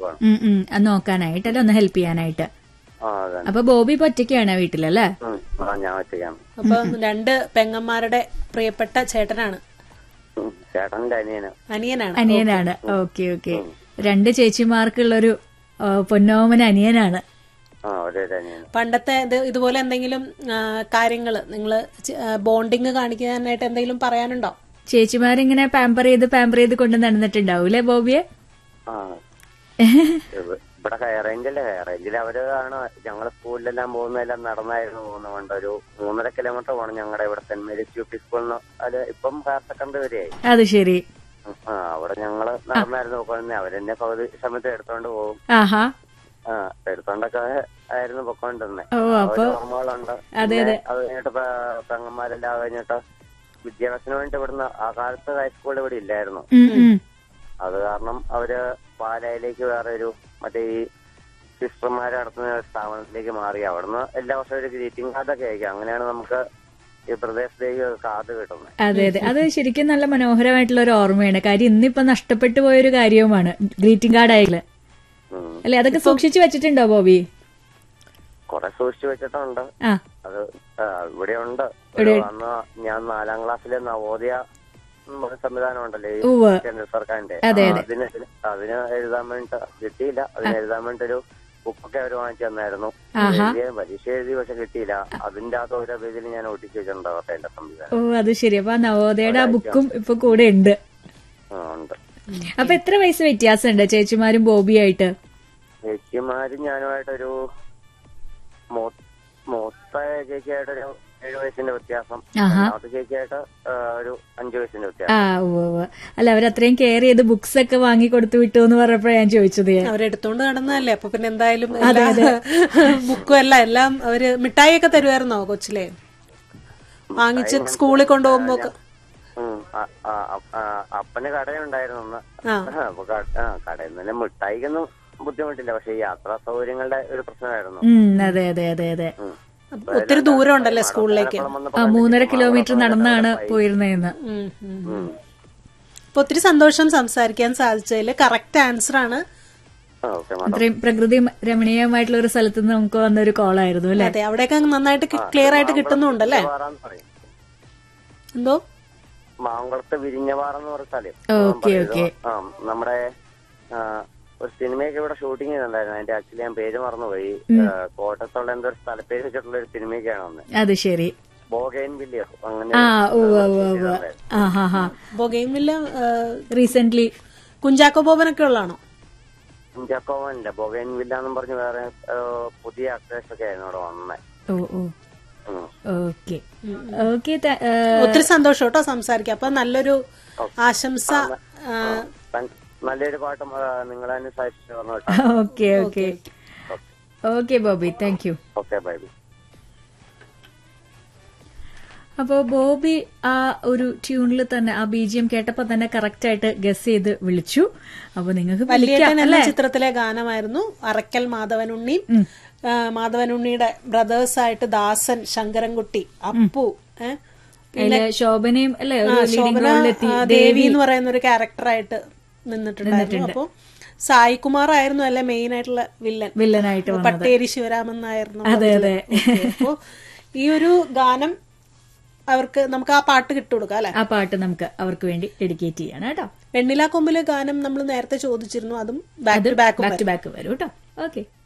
പോവാണ് ഉം, ഉം. അത് നോക്കാനായിട്ടല്ലേ ഒന്ന് ഹെൽപ്പ് ചെയ്യാനായിട്ട് ആ അതെ അപ്പൊ ബോബി ഇപ്പൊ ഒറ്റയ്ക്കാണ് വീട്ടിലല്ലേ ഉം. ആ ഞാൻ ഒറ്റയ്ക്കാണ് അപ്പൊ രണ്ട് പെങ്ങന്മാരുടെ പ്രിയപ്പെട്ട ചേട്ടനാണ് ഉം. ചേട്ടന്റെ അനിയന് അനിയനാണ് അനിയനാണ് ഓക്കെ ഓക്കെ രണ്ട് ചേച്ചിമാർക്കുള്ളൊരു ആ, പൊന്നോമന അനിയനാണ് ആ ഒരേ ഒരു അനിയന് പണ്ടത്തെ ഇത് ഇതുപോലെ എന്തെങ്കിലും കാര്യങ്ങൾ നിങ്ങൾ ബോണ്ടിങ് കാണിക്കാനായിട്ട് എന്തെങ്കിലും പറയാനുണ്ടോ ചേച്ചിമാരിങ്ങനെ പാമ്പർ ചെയ്ത് പാമ്പർ ചെയ്ത് കൊണ്ട് നടന്നിട്ടുണ്ടാവും അല്ലേ ബോബിയെ ആ ഇവ- ഇവിടെ ഹൈറേഞ്ചല്ലേ ഹൈറേഞ്ചിൽ അവര് ആണ് ഞങ്ങള് സ്കൂളിലെല്ലാം പോകുന്നതെല്ലാം നടന്നായിരുന്നു പോകുന്നുണ്ട് ഒരു മൂന്നര കിലോമീറ്റർ പോകണം ഞങ്ങളുടെ ഇവിടെ സെന്റ് മേരീസ് യു പി സ്കൂളിന് അത് ഇപ്പം ഹയർ സെക്കൻഡറി വരെയായി അത് ശരി ഉം. ആ അവിടെ ഞങ്ങള് നടന്നായിരുന്നു പോകുന്നത് അവരെന്നെ പകുതി സമയത്ത് എടുത്തോണ്ട് പോകും ആഹാ ആ എടുത്തോണ്ടൊക്കെ ആയിരുന്നു പൊക്കോണ്ടിരുന്നത് ഓ അപ്പൊ ഓർമ്മകളുണ്ട് അതെ, പിന്നെ അത് കഴിഞ്ഞിട്ട് പെ- പെങ്ങന്മാരെല്ലാം കഴിഞ്ഞിട്ട് വിദ്യാഭ്യാസത്തിന് വേണ്ടി ഇവിടുന്ന് ആ കാലത്ത് ഹൈസ്കൂൾ ഇവിടെ ഇല്ലായിരുന്നു ഉം, ഉം. അത് കാരണം അവര് പാലായിലേക്ക് വേറെ ഒരു മറ്റേ ഈ സിസ്റ്റർമാർ നടത്തുന്ന ഒരു സ്ഥാപനത്തിലേക്ക് മാറി അവിടുന്ന് എല്ലാ വർഷവും ഒരു ഗ്രീറ്റിംഗ് കാർഡൊക്കെ അയക്കും അങ്ങനെയാണ് നമുക്ക് ഈ പ്രദേശത്തേക്ക് കാർഡ് കിട്ടുന്നത് അതെ അതെ അത് ശരിക്കും നല്ല മനോഹരമായിട്ടുള്ള ഒരു ഓർമ്മയാണ് കാര്യം ഇന്നിപ്പോ നഷ്ടപ്പെട്ടു പോയൊരു കാര്യവുമാണ് ഗ്രീറ്റിംഗ് കാർഡ് ആയാലും ഉം. അല്ലെ അതൊക്കെ സൂക്ഷിച്ചു വെച്ചിട്ടുണ്ടോ ബോബി കുറെ സൂക്ഷിച്ചു വെച്ചിട്ടുണ്ട് ആ അത് ആ, ഇവിടെ ഉണ്ട് ഒരു അന്ന് ഞാൻ നാലാം ക്ലാസ്സിലെ നവോദയ ഉം, ഒരു സംവിധാനം ഉണ്ടല്ലോ ഈ ഉവ്വ്. കേന്ദ്ര സർക്കാരിന്റെ അതെ, ആ, അതിന് അതിന് എഴുതാൻ വേണ്ടി കിട്ടിയില്ല അതിന് എഴുതാൻ വേണ്ടി ഒരു ബുക്കൊക്കെ അവർ വാങ്ങിച്ചു തന്നായിരുന്നു എഴുതിയ പരീക്ഷ എഴുതി പക്ഷെ കിട്ടിയില്ല അതിന്റെ അകത്ത് ഓരോ പേജിൽ ഞാൻ ഒട്ടിച്ചു വെച്ചിട്ടുണ്ട് അവരുടെ എന്റെ സംവിധാനം ഓ അത് ശരി അപ്പൊ ആ നവോദയയുടെ ആ ബുക്കും ഇപ്പൊ കൂടെ ഉണ്ട് ആ, ഉണ്ട് അപ്പൊ എത്ര വയസ്സ് വ്യത്യാസമുണ്ട് ചേച്ചിമാരും ബോബിയായിട്ട് ചേച്ചിമാരും ഞാനുമായിട്ടൊരു മൂ- മൂത്ത ചേച്ചിയായിട്ടൊരു ഏഴു വയസ്സിന്റെ വ്യത്യാസം ആഹാ. രണ്ടാമത്തെ ചേച്ചിയായിട്ട് ആ, ഒരു അഞ്ചു വയസ്സിന്റെ വ്യത്യാസം ആ ഉവ്വ് ഉവ്വ്. അല്ല അവരത്രയും കെയർ ചെയ്ത് ബുക്സ് ഒക്കെ വാങ്ങി കൊടുത്തു വിട്ടു എന്ന് പറഞ്ഞപ്പോഴാണ് ഞാൻ ചോദിച്ചത് അവരെടുത്തോണ്ട് നടന്നതല്ലേ അപ്പൊ പിന്നെ എന്തായാലും ബുക്കും എല്ലാം എല്ലാം അവര് മിഠായി ഒക്കെ തരുമായിരുന്നോ കൊച്ചിലെ വാങ്ങിച്ച് സ്കൂളിൽ കൊണ്ടുപോകുമ്പോ ഒക്കെ ഉം. ആ- ആ- ആ- ആ, അപ്പന് കടയുണ്ടായിരുന്നു അന്ന് ആ അപ്പൊ ക- ആ, കടയിൽ നിന്ന് തന്നെ മിഠായിക്കൊന്നും ബുദ്ധിമുട്ടില്ല പക്ഷെ ഈ യാത്രാ സൗകര്യങ്ങളുടെ ഒരു പ്രശ്നമായിരുന്നു ഉം അതെ അതെ അതെ അതെ ഉം. ഒത്തിരി ദൂരം ഉണ്ടല്ലേ സ്കൂളിലേക്ക് മലപ്പുറം വന്നപ്പോ ആ മൂന്നര കിലോമീറ്റർ നടന്നാണ് പോയിരുന്നതെന്ന് ഉം, ഉം. ഉം. അപ്പൊ ഒത്തിരി സന്തോഷം സംസാരിക്കാൻ സാധിച്ചതിൽ കറക്റ്റ് ആൻസർ ആണ് ആ, ഓക്കെ മാഡം അത്രയും പ്രകൃതി രമണീയമായിട്ടുള്ള ഒരു സ്ഥലത്ത് നിന്ന് നമുക്ക് വന്ന ഒരു കോളായിരുന്നു അല്ലെ അതെ അവിടെയൊക്കെ നന്നായിട്ട് ക്ലിയർ ആയിട്ട് കിട്ടുന്നുണ്ടല്ലേ വിരിഞ്ഞപാറാന്ന് പറയും എന്തോ മാങ്കുളത്ത് വിരിഞ്ഞപാറ എന്ന് പറഞ്ഞ സ്ഥലം ഓക്കെ ഓക്കെ ആ നമ്മുടെ ആ, ഒരു സിനിമയൊക്കെ ഇവിടെ ഷൂട്ടിംഗ് ചെയ്തിട്ടുണ്ടായിരുന്നു അതിന്റെ ആക്ച്വലി ഞാൻ പേര് മറന്നുപോയി ആ, കോട്ടയത്തുള്ള എന്തോ ഒരു സ്ഥലപ്പേര് വെച്ചിട്ടുള്ള ഒരു സിനിമയൊക്കെയാണ് വന്നത് അത് ശരി ബോഗൈൻ വില്ലിയോ അങ്ങനെ ആ ഉവ്വ് ഉവ്വ് ഉവ്വ് ആ ഹാ ഹാ ബൊഗെയിമില്ല റീസെന്റ് കുഞ്ചാക്കോ ബോബനൊക്കെ ഉള്ളതാണോ കുഞ്ചാക്കോവനില്ല ബൊഗൈൻ വില്ല എന്നും പറഞ്ഞ് വേറെ ആ, പുതിയ ആക്ടേഴ്സ് ഒക്കെ ആയിരുന്നു ഇവിടെ വന്നത് ഓ ഓ ഓക്കെ ഓക്കെ ഒത്തിരി സന്തോഷം കേട്ടോ സംസാരിക്കാം അപ്പൊ നല്ലൊരു ആശംസ ആ, നല്ലൊരു പാട്ടും ആ, നിങ്ങളതിന് സജസ്റ്റ് പറഞ്ഞു കേട്ടോ okay okay okay Bobby thank you okay bye bye അപ്പോ ബോബി ആ ഒരു ട്യൂണിൽ തന്നെ ആ ബി ജി എം കേട്ടപ്പോ തന്നെ കറക്റ്റ് ആയിട്ട് ഗസ് ചെയ്ത് വിളിച്ചു അപ്പൊ നിങ്ങൾക്ക് വിളിക്കാം വല്യേട്ടൻ എന്ന ചിത്രത്തിലെ ഗാനമായിരുന്നു അറക്കൽ മാധവനുണ്ണിയും ആ, മാധവനുണ്ണിയുടെ ബ്രദേഴ്സ് ആയിട്ട് ദാസൻ ശങ്കരൻകുട്ടി അപ്പു ഏ? അതില് ശോഭനയും അല്ലെ ആ, ഒരു ലീഡിംഗ് ശോഭന റോളിലെത്തി ആ, ദേവി എന്ന് പറയുന്ന ഒരു ക്യാരക്ടറായിട്ട് നിന്നിട്ടുണ്ടായിരുന്നു അപ്പൊ സായി കുമാർ ആയിരുന്നു അല്ലെ മെയിൻ ആയിട്ടുള്ള വില്ലൻ വില്ലനായിട്ട് വന്നത് പട്ടേരി ശിവരാമൻ നായർന്നു അതെ അതെ അപ്പോ ഈ ഒരു ഗാനം അവർക്ക് നമുക്ക് ആ പാട്ട് കിട്ടുകൊടുക്കാം അല്ലെ ആ പാട്ട് നമുക്ക് അവർക്ക് വേണ്ടി ഡെഡിക്കേറ്റ് ചെയ്യണം കേട്ടോ വെണ്ണില കൊമ്പിലെ ഗാനം നമ്മൾ നേരത്തെ ചോദിച്ചിരുന്നു അതും back to back back to back വരും കേട്ടോ ഓക്കെ